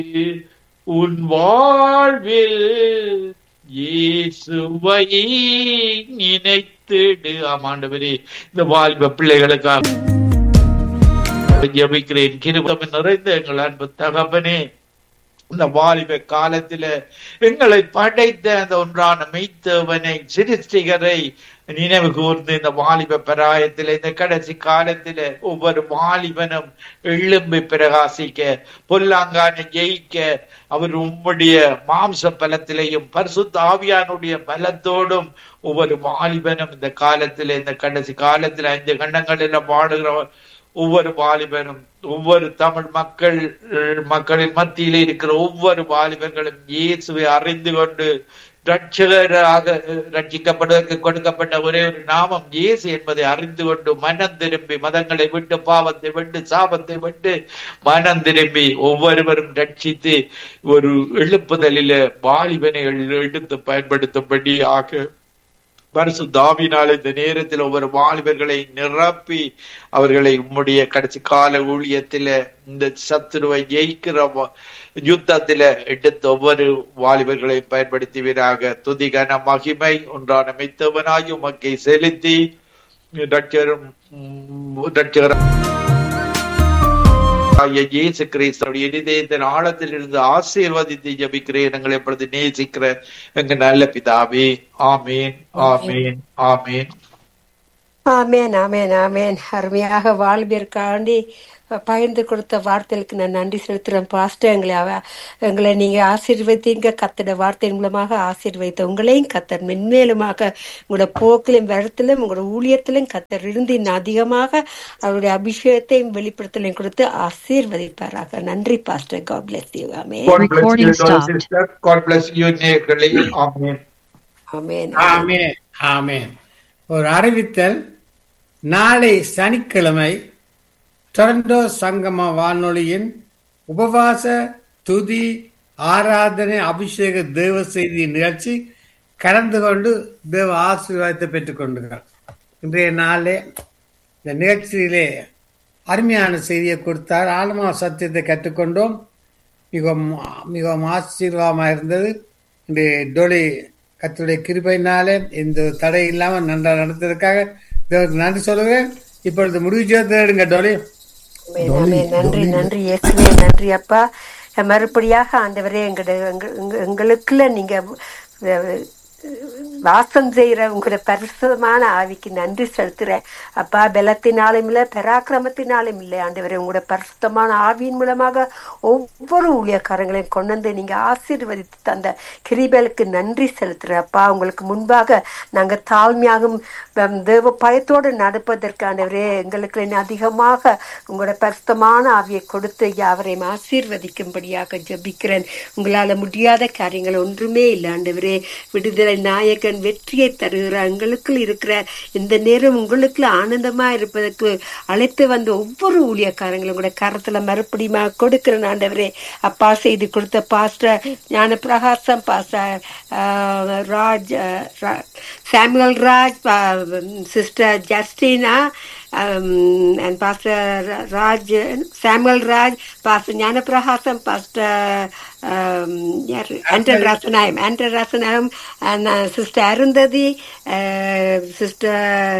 உன் வாழ்வில் இயேசுவை நினைத்திடு ஆமாண்டவரே இந்த வாழ்வ பிள்ளைகளுக்காக ஜபிக்கிறேன் கிருபம் நிறைந்த எங்கள் அன்பு தகப்பனே இந்த வாலிப காலத்தில எங்களை படைத்த அந்த ஒன்றான மெய்த்தவனை சிருஷ்டிகரை நினைவு கூர்ந்து இந்த வாலிப பிராயத்தில இந்த கடைசி காலத்தில ஒவ்வொரு வாலிபனும் எழும்பி பிரகாசிக்க பொல்லாங்கான ஜெயிக்க அவர் உம்முடைய மாம்ச பலத்திலையும் பரிசுத்த ஆவியானுடைய பலத்தோடும் ஒவ்வொரு வாலிபனும் இந்த காலத்தில இந்த கடைசி காலத்துல ஐந்து கண்டங்களில பாடுகிற ஒவ்வொரு வாலிபனும் ஒவ்வொரு தமிழ் மக்கள் மக்களின் மத்தியிலே இருக்கிற ஒவ்வொரு வாலிபர்களும் இயேசுவை அறிந்து கொண்டு ரட்சகராக ரட்சிக்கப்படுவதற்கு கொடுக்கப்பட்ட ஒரே ஒரு நாமம் இயேசு என்பதை அறிந்து கொண்டு மனம் திரும்பி மதங்களை விட்டு பாவத்தை விட்டு சாபத்தை விட்டு மனம் திரும்பி ஒவ்வொருவரும் ரட்சித்து ஒரு எழுப்புதலில வாலிபனை எடுத்து பயன்படுத்தும்படி ஆக பரிசு தாவினால் இந்த நேரத்தில் ஒவ்வொரு வாலிபர்களை நிரப்பி அவர்களை உம்முடைய கடைசி கால ஊழியத்தில இந்த சத்துருவை ஜெயிக்கிற யுத்தத்தில எடுத்து ஒவ்வொரு வாலிபர்களை பயன்படுத்துவீராக துதிகன மகிமை ஒன்றான மித்தவனாய் உமக்கை செலுத்தி ரட்சரும் ரட்சகர இயேசு கிறிஸ்தனுடைய இருதயத்தின் ஆழத்தில் இருந்து ஆசீர்வதித்து ஜபிக்கிறேன் எங்களை எப்பொழுது நேசிக்கிற எங்க நல்ல பிதாவே ஆமேன் ஆமேன் ஆமேன் ஆமேன் ஆமேன் ஆமேன் அருமையாக வாழ்விற்காண்டி பகிர்ந்து கொடுத்த வார்த்தைகளுக்கு நான் நன்றி செலுத்துறேன் பாஸ்டர் எங்களை அவ எங்களை நீங்க ஆசீர்வதிங்க கத்தட வார்த்தையின் மூலமாக ஆசீர்வதித்த உங்களையும் கத்தர் மென்மேலுமாக உங்களோட போக்கிலும் வரத்திலும் உங்களோட ஊழியத்திலும் கத்தர் இருந்து இன்னும் அதிகமாக அவருடைய அபிஷேகத்தையும் வெளிப்படுத்தலையும் கொடுத்து ஆசீர்வதிப்பாராக நன்றி பாஸ்டர் காட் பிளஸ் யூ ஆமேன் God bless you, Recording Lord stopped. sister. God bless you, நேயர்களே. ஆமென். ஆமேன் ஆமென் ஆமென் ஒரு அறிவித்தல் நாளை சனிக்கிழமை டொரண்டோ சங்கம வானொலியின் உபவாச துதி ஆராதனை அபிஷேக தேவ செய்தி நிகழ்ச்சி கலந்து கொண்டு தேவ ஆசீர்வாதத்தை பெற்றுக்கொண்டுங்கள் இன்றைய நாளே இந்த நிகழ்ச்சியிலே அருமையான செய்தியை கொடுத்தார் ஆழமான சத்தியத்தை கற்றுக்கொண்டோம் மிகவும் மிகவும் ஆசீர்வாதமாக இருந்தது இந்த டொலி கத்துடைய கிருபையினாலே இந்த தடை இல்லாமல் நன்றாக நடந்ததற்காக தேவனுக்கு நன்றி சொல்லுகிறேன் இப்பொழுது முடிவு செய்து எடுங்க டொலி ஆமென், ஆமென். நன்றி நன்றி இயேசுவே நன்றி அப்பா மறுபடியாக ஆண்டவரே எங்கட எங்க- எங்க- எங்களுக்குள்ள நீங்க அஹ், வாசம் செய்யற உங்களோட பரிசுத்தமான ஆவிக்கு நன்றி செலுத்துறேன் அப்பா பலத்தினாலும் இல்ல பராக்கிரமத்தினாலும் இல்லை ஆண்டவரே உங்களோட பரிசுத்தமான ஆவியின் மூலமாக ஒவ்வொரு ஊழியக்காரங்களையும் கொண்டு வந்து நீங்க ஆசீர்வதித்து தந்த கிரிபலுக்கு நன்றி செலுத்துறேன் அப்பா உங்களுக்கு முன்பாக நாங்க தாழ்மையாகும் ஹம், தேவ பயத்தோடு நடப்பதற்கு ஆண்டவரே எங்களுக்கு இன்னும் அதிகமாக உங்களோட பரிசுத்தமான ஆவியை கொடுத்து யாவரையும் ஆசீர்வதிக்கும்படியாக ஜெபிக்கிறேன் உங்களால முடியாத காரியங்கள் ஒன்றுமே இல்லை ஆண்டவரே விடுதலை நாயகன் வெற்றியை தருகிறார் எங்களுக்குள் இருக்கிற இந்த நேரம் உங்களுக்குள்ள ஆனந்தமா இருப்பதற்கு அழைத்து வந்த ஒவ்வொரு ஊழியக்காரங்களும் கூட கரத்துல மறுபடியும் கொடுக்கிறேன் ஆண்டவரே அப்பா செய்து கொடுத்த pastor Gnana Prakasam pastor ah, Raj ah, ரா- Samuel Raj sister Justina um, and Pastor Raj, Samuel Raj, Pastor Jnanaprahasam, Pastor um, யாரு? Anton Rasanayam, Anton Rasanayam, and uh, Sister Arundhati, uh, Sister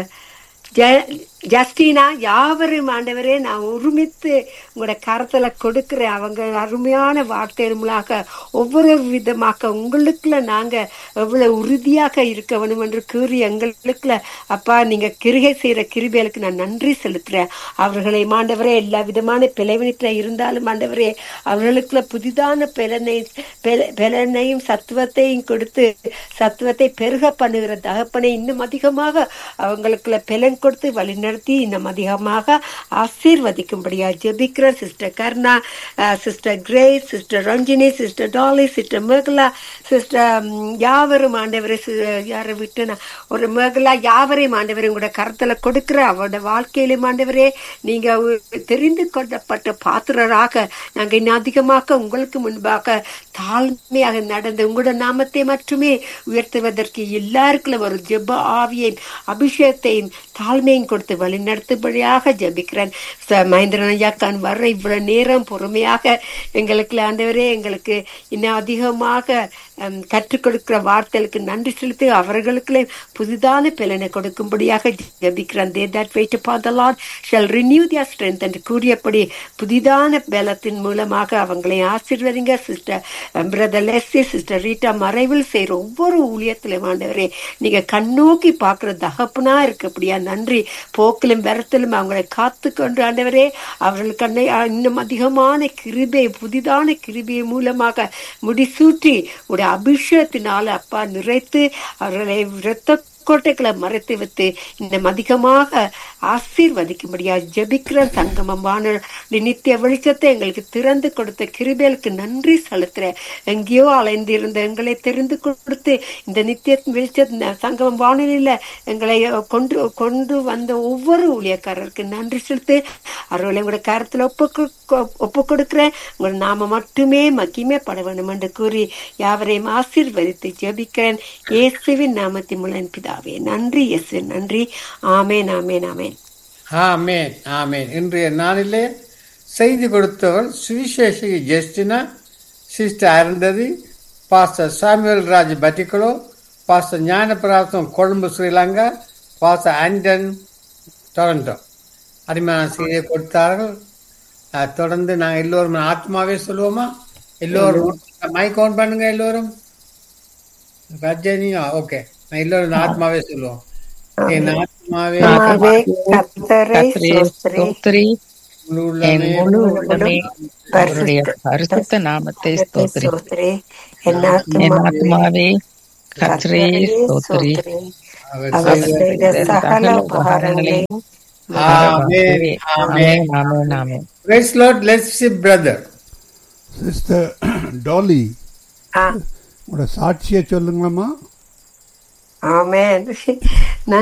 ஜ- ஜஸ்டினா யாவரும் ஆண்டவரே நான் ஒருமித்து உங்களோட கரத்துல கொடுக்கிறேன் அவங்க அருமையான வார்த்தைகள் மூலமாக ஒவ்வொரு விதமாக உங்களுக்குள்ள நாங்க எவ்வளவு உறுதியாக இருக்க வேணும் என்று கூறி எங்களுக்குள்ள அப்பா நீங்க கிருகை செய்யற கிருபைகளுக்கு நான் நன்றி செலுத்துறேன் அவர்களை ஆண்டவரே எல்லா விதமான பிளவினத்துல இருந்தாலும் ஆண்டவரே அவர்களுக்குள்ள புதிதான பலனை பெல- பலனையும் சத்துவத்தையும் கொடுத்து சத்துவத்தை பெருக பண்ணுகிற தகப்பனை இன்னும் அதிகமாக அவங்களுக்குள்ள பலன் கொடுத்து வழிநடத்தி இன்னும் அதிகமாக ஆசீர்வதிக்கும்படியா ஜெபிக்கிற sister Karna sister Grace sister Ranjini sister Dolly sister Mekala sister யாவரும் ஆண்டவரை யாரை விட்டுனா ஒரு மேகலா யாவரையும் ஆண்டவரை உங்களோட கருத்துல கொடுக்கிற அவரோட வாழ்க்கையிலும் ஆண்டவரே நீங்க ஒரு தெரிந்து கொள்ளப்பட்ட பாத்திரராக நாங்க இன்னும் அதிகமாக உங்களுக்கு முன்பாக தாழ்மையாக நடந்து உங்களோட நாமத்தை மட்டுமே உயர்த்துவதற்கு எல்லாருக்கும் ஒரு ஜெப ஆவியையும் அபிஷேகத்தையும் தாழ்மையும் கொடுத்து வழிநடத்தும்படியாக ஜெபிக்கிறேன் ச- மகேந்திரன் ஐயாக்கான் வர்ற இவ்வளவு நேரம் பொறுமையாக எங்களுக்கு ஆண்டவரே எங்களுக்கு இன்னும் அதிகமாக ஹம், கற்றுக் கொடுக்கிற வார்த்தைகளுக்கு நன்றி செலுத்தி அவர்களுக்கு புதிதான பலனை கொடுக்கும்படியாக ஜெபிக்கிறேன் they that wait upon the Lord shall renew their strength என்று கூறியபடி புதிதான பலத்தின் மூலமாக அவங்களை ஆசீர்வதிங்க sister brother Lessie sister Rita மறைவில் செய்யற ஒவ்வொரு ஊழியத்திலும் ஆண்டவரே நீங்க கண்ணோக்கி பார்க்கிற தகப்பனா இருக்கப்படியா நன்றி போக்கிலும் விரத்திலும் அவங்களை காத்து கொண்டு ஆண்டவரே அவர்களுக்கு அன்னை- இன்னும் அதிகமான கிருபை புதிதான கிருபை மூலமாக முடிசூட்டி உடைய அபிஷேகத்தினால அப்பா நிறைத்து அவர்களை இரத்த கோட்டைகளை மறைத்து வைத்து இன்னும் அதிகமாக ஆசீர்வதிக்கும்படியா ஜெபிக்கிற சங்கமம் வானொலி நித்திய வெளிச்சத்தை எங்களுக்கு திறந்து கொடுத்த கிருபேலுக்கு நன்றி செலுத்துறேன் எங்கேயோ அலைந்திருந்த எங்களை தெரிந்து கொடுத்து இந்த நித்திய வெளிச்ச சங்கமம் வானொலியில எங்களை கொண்டு கொண்டு வந்த ஒவ்வொரு ஊழியக்காரருக்கு நன்றி செலுத்து அவர்களை உங்களுடைய கருத்துல ஒப்பு கொ- ஒப்பு கொடுக்கிறேன் உங்கள் நாம மட்டுமே மகிமே பட வேண்டும் என்று கூறி யாவரையும் ஆசீர்வதித்து ஜெபிக்கிறேன் இயேசுவின் நாமத்தின் மூலம் பிதாவே நன்றி இயேசு நன்றி ஆமேன் ஆமேன் ஆமேன் ஆமேன் ஆமேன் இன்றைய நாளிலே செய்தி கொடுத்தவர் சுவிசேஷி Justina sister Arundhati pastor Samuel Raj Batticaloa pastor Gnanaprakasam Colombo Sri Lanka pastor Anton Toronto அருமையான செய்தியை கொடுத்தார்கள் அஹ், தொடர்ந்து நாங்கள் எல்லோரும் ஆத்மாவே சொல்லுவோமா எல்லோரும் மைக் ஆன் பண்ணுங்க எல்லோரும் ரஜினியா ஓகே நான் எல்லோரும் ஆத்மாவே சொல்லுவோம் என் ஆத்மாவே ஆவே கர்த்தரை ஸ்தோத்திரி ஸ்தோத்திரி முழு என் உள்ளமே முழு உள்ளமே அவருடைய பரிசுத்த பரிசுத்த நாமத்தை ஸ்தோத்திரி ஸ்தோத்திரி என் என் ஆத்துமாவே ஆத்மாவே கர்த்தரே கர்த்தரை ஸ்தோத்திரி ஸ்தோத்திரி அவர் அவர் செய்த செய்த சகல உபகாரங்களையும் ஆமென் ஆமென் ஆமென் ஆமென் ஆமென் Praise Lord, let's see brother. Sister Dolly ஆ, உங்களோட சாட்சியை சொல்லுங்களம்மா ஆமென்